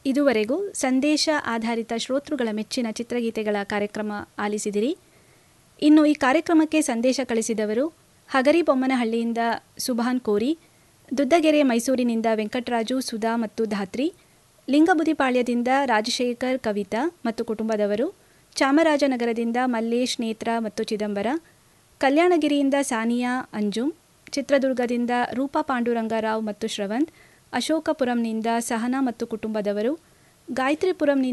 ಇದುವರೆಗೂ ಸಂದೇಶ ಆಧಾರಿತ ಶ್ರೋತೃಗಳ ಮೆಚ್ಚಿನ ಚಿತ್ರಗೀತೆಗಳ ಕಾರ್ಯಕ್ರಮ ಆಲಿಸಿದಿರಿ ಇನ್ನು ಈ ಕಾರ್ಯಕ್ರಮಕ್ಕೆ ಸಂದೇಶ ಕಳಿಸಿದವರು ಹಗರಿಬೊಮ್ಮನಹಳ್ಳಿಯಿಂದ ಸುಭಾನ್ ಕೋರಿ ದುದ್ದಗೆರೆ ಮೈಸೂರಿನಿಂದ ವೆಂಕಟರಾಜು ಸುಧಾ ಮತ್ತು ಧಾತ್ರಿ ಲಿಂಗಬುದಿಪಾಳ್ಯದಿಂದ ರಾಜಶೇಖರ್ ಕವಿತಾ ಮತ್ತು ಕುಟುಂಬದವರು ಚಾಮರಾಜನಗರದಿಂದ ಮಲ್ಲೇಶ್ ನೇತ್ರ ಮತ್ತು ಚಿದಂಬರ ಕಲ್ಯಾಣಗಿರಿಯಿಂದ ಸಾನಿಯಾ ಅಂಜುಮ್ ಚಿತ್ರದುರ್ಗದಿಂದ ರೂಪಾ ಪಾಂಡುರಂಗರಾವ್ ಮತ್ತು ಶ್ರವಂತ್ ಅಶೋಕಪುರಂನಿಂದ ಸಹನಾ ಮತ್ತು ಕುಟುಂಬದವರು ಗಾಯತ್ರಿಪುರಂನಿಂದ